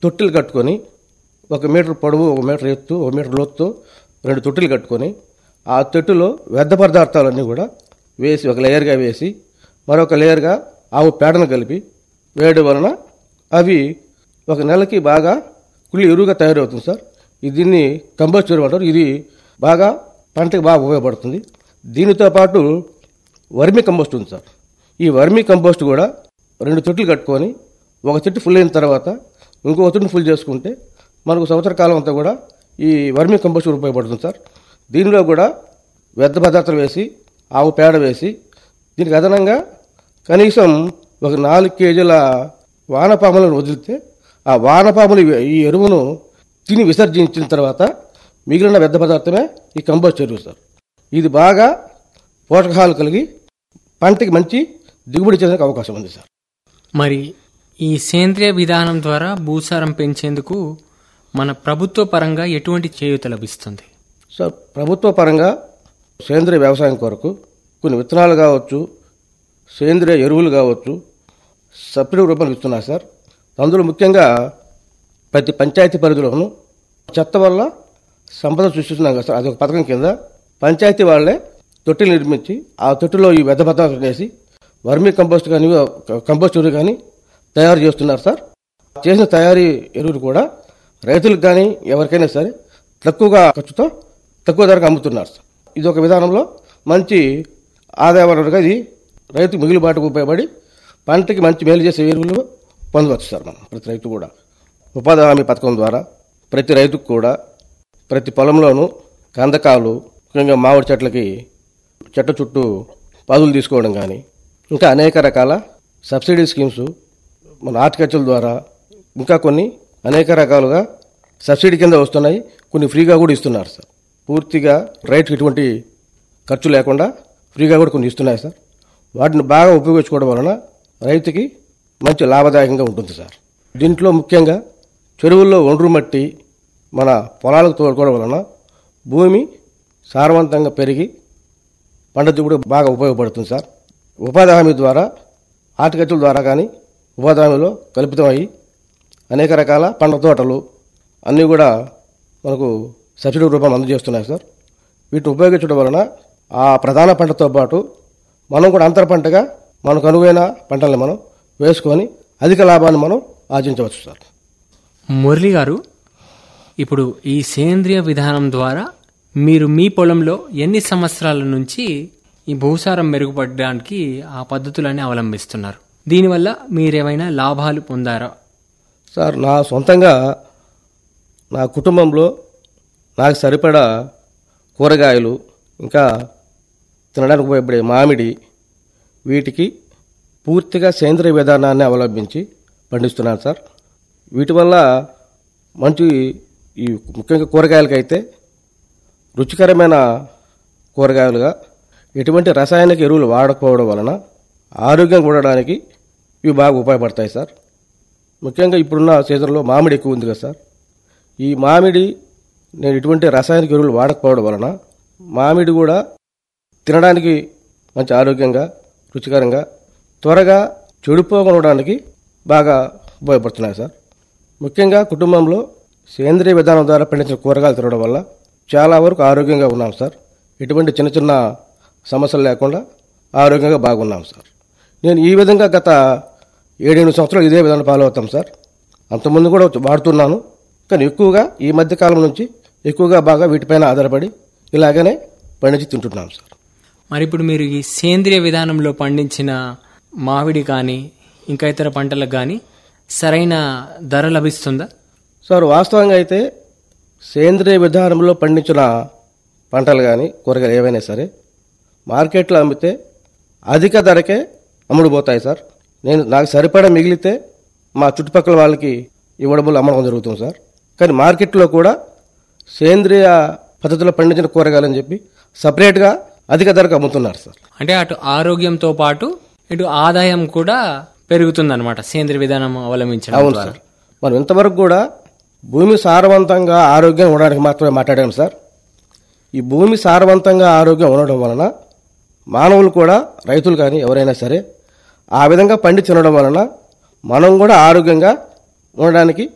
తొట్టిలు కట్టుకొని ఒక మీటర్ పొడవు ఒక మీటర్ ఎత్తు ఒక మీటర్ లోతు రెండు తొట్టిలు కట్టుకొని ఆ తొట్టిలో వ్యర్థ పదార్థాలన్నీ కూడా వేసి ఒక లేయర్గా వేసి మరొక లేయర్గా ఆవు పేడను కలిపి వేయడం వలన అవి ఒక నెలకి బాగా కుళ్ళి ఎరువుగా తయారవుతుంది సార్ ఇది దీన్ని కంపోస్ట్ ఎరువు అంటారు ఇది బాగా పంటకి బాగా ఉపయోగపడుతుంది దీనితో పాటు వర్మి కంపోస్ట్ ఉంది సార్ ఈ వర్మి కంపోస్ట్ కూడా రెండు తొట్లు కట్టుకొని ఒక చెట్టు ఫుల్ అయిన తర్వాత ఇంకో చెట్టును ఫుల్ చేసుకుంటే మనకు సంవత్సర కాలం అంతా కూడా ఈ వర్మి కంపోస్ట్ ఉపయోగపడుతుంది సార్ దీనిలో కూడా వ్యర్థ పదార్థాలు వేసి ఆవు పేడ వేసి దీనికి అదనంగా కనీసం ఒక నాలుగు కేజీల వానపాములను వదిలితే ఆ వానపాములు ఈ ఎరువును తిని విసర్జించిన తర్వాత మిగిలిన వ్యర్థ పదార్థమే ఈ కంపోస్ట్ ఎరువు సార్ ఇది బాగా పోషకాలు కలిగి పంటకి మంచి దిగుబడి చేయడానికి అవకాశం ఉంది సార్ మరి ఈ సేంద్రియ విధానం ద్వారా భూసారం పెంచేందుకు మన ప్రభుత్వ పరంగా ఎటువంటి చేయూత లభిస్తుంది సార్ ప్రభుత్వ పరంగా సేంద్రియ వ్యవసాయం కొరకు కొన్ని విత్తనాలు కావచ్చు సేంద్రియ ఎరువులు కావచ్చు సబ్సిడీ రూపంలో ఇస్తున్నారు సార్ అందులో ముఖ్యంగా ప్రతి పంచాయతీ పరిధిలోనూ చెత్త వల్ల సంపద సృష్టిస్తున్నాం కదా సార్ అదొక పథకం కింద పంచాయతీ వాళ్ళే తొట్టిలు నిర్మించి ఆ తొట్టిలో ఈ వ్యర్థ పదార్థాలు వేసి వర్మీ కంపోస్ట్ కానీ కంపోస్ట్ ఎరువు కానీ తయారు చేస్తున్నారు సార్ చేసిన తయారీ ఎరువులు కూడా రైతులకు కానీ ఎవరికైనా సరే తక్కువగా ఖర్చుతో తక్కువ ధరకు అమ్ముతున్నారు సార్ ఇది ఒక విధానంలో మంచి ఆదాయ వనరుగా ఇది రైతు మిగులుబాటుకు ఉపయోగపడి పంటకి మంచి మేలు చేసే ఎరువులు పొందవచ్చు సార్ మనం ప్రతి రైతు కూడా ఉపాధి హామీ పథకం ద్వారా ప్రతి రైతుకు కూడా ప్రతి పొలంలోనూ కందకాలు ముఖ్యంగా మామిడి చెట్లకి చెట్ల చుట్టూ పాదులు తీసుకోవడం కానీ ఇంకా అనేక రకాల సబ్సిడీ స్కీమ్స్ మన హార్టికల్చర్ ద్వారా ఇంకా కొన్ని అనేక రకాలుగా సబ్సిడీ కింద వస్తున్నాయి కొన్ని ఫ్రీగా కూడా ఇస్తున్నారు సార్ పూర్తిగా రైతుకి ఎటువంటి ఖర్చు లేకుండా ఫ్రీగా కూడా కొన్ని ఇస్తున్నాయి సార్ వాటిని బాగా ఉపయోగించుకోవడం వలన రైతుకి మంచి లాభదాయకంగా ఉంటుంది సార్ దీంట్లో ముఖ్యంగా చెరువుల్లో ఒండ్రు మట్టి మన పొలాలకు తోడుకోవడం వలన భూమి సారవంతంగా పెరిగి పంట దిగుబడి బాగా ఉపయోగపడుతుంది సార్ ఉపాధి హామీ ద్వారా హార్టికల్చర్ ద్వారా కానీ ఉపాధి హామీలో కల్పితమయ్యి అనేక రకాల పండ్ల తోటలు అన్నీ కూడా మనకు సబ్సిడీ రూపం అందజేస్తున్నాయి సార్ వీటిని ఉపయోగించడం వలన ఆ ప్రధాన పంటతో పాటు మనం కూడా అంతర పంటగా మనకు అనువైన పంటల్ని మనం వేసుకొని అధిక లాభాన్ని మనం ఆర్జించవచ్చు సార్ మురళి గారు ఇప్పుడు ఈ సేంద్రియ విధానం ద్వారా మీరు మీ పొలంలో ఎన్ని సంవత్సరాల నుంచి ఈ భూసారం మెరుగుపడడానికి ఆ పద్ధతులన్నీ అవలంబిస్తున్నారు దీనివల్ల మీరేమైనా లాభాలు పొందారా సార్ నా సొంతంగా నా కుటుంబంలో నాకు సరిపడా కూరగాయలు ఇంకా తినడానికి ఉపయోగపడే మామిడి వీటికి పూర్తిగా సేంద్రియ విధానాన్ని అవలంబించి పండిస్తున్నాను సార్ వీటి వల్ల మంచి ఈ ముఖ్యంగా కూరగాయలకైతే రుచికరమైన కూరగాయలుగా ఎటువంటి రసాయనిక ఎరువులు వాడకపోవడం వలన ఆరోగ్యం కూడడానికి ఇవి బాగా ఉపయోగపడతాయి సార్ ముఖ్యంగా ఇప్పుడున్న సీజన్లో మామిడి ఎక్కువ ఉంది కదా సార్ ఈ మామిడి నేను ఎటువంటి రసాయనిక ఎరువులు వాడకపోవడం వలన మామిడి కూడా తినడానికి మంచి ఆరోగ్యంగా రుచికరంగా త్వరగా చెడిపోకుండా బాగా ఉపయోగపడుతున్నాయి సార్ ముఖ్యంగా కుటుంబంలో సేంద్రియ విధానం ద్వారా పండించిన కూరగాయలు తినడం వల్ల చాలా వరకు ఆరోగ్యంగా ఉన్నాం సార్ ఎటువంటి చిన్న చిన్న సమస్యలు లేకుండా ఆరోగ్యంగా బాగున్నాం సార్ నేను ఈ విధంగా గత ఏడెనిమిది సంవత్సరాలు ఇదే విధానం ఫాలో అవుతాం సార్ అంతకుముందు కూడా వాడుతున్నాను కానీ ఎక్కువగా ఈ మధ్య కాలం నుంచి ఎక్కువగా బాగా వీటిపైన ఆధారపడి ఇలాగనే పండించి తింటున్నాం సార్ మరి ఇప్పుడు మీరు ఈ సేంద్రియ విధానంలో పండించిన మామిడి కానీ ఇంకా ఇతర పంటలకు కానీ సరైన ధర లభిస్తుందా సార్ వాస్తవంగా అయితే సేంద్రియ విధానంలో పండించిన పంటలు కానీ కూరగాయలు ఏవైనా సరే మార్కెట్లో అమ్మితే అధిక ధరకే అమ్ముడుపోతాయి సార్ నేను నాకు సరిపడా మిగిలితే మా చుట్టుపక్కల వాళ్ళకి ఇవ్వడం వల్ల అమ్మడం జరుగుతుంది సార్ కానీ మార్కెట్లో కూడా సేంద్రియ పద్ధతిలో పండించిన కూరగాయలని చెప్పి సపరేట్గా అధిక ధరకు అమ్ముతున్నారు సార్ అంటే అటు ఆరోగ్యంతో పాటు ఇటు ఆదాయం కూడా పెరుగుతుందన్నమాట సేంద్రియ విధానం అవలంబించడం అవును ద్వారా సార్ మనం ఇంతవరకు కూడా భూమి సారవంతంగా ఆరోగ్యం ఉండడానికి మాత్రమే మాట్లాడాం సార్ ఈ భూమి సారవంతంగా ఆరోగ్యం ఉండడం వలన మానవులు కూడా రైతులు కానీ ఎవరైనా సరే ఆ విధంగా పండి తినడం వలన మనం కూడా ఆరోగ్యంగా ఉండడానికి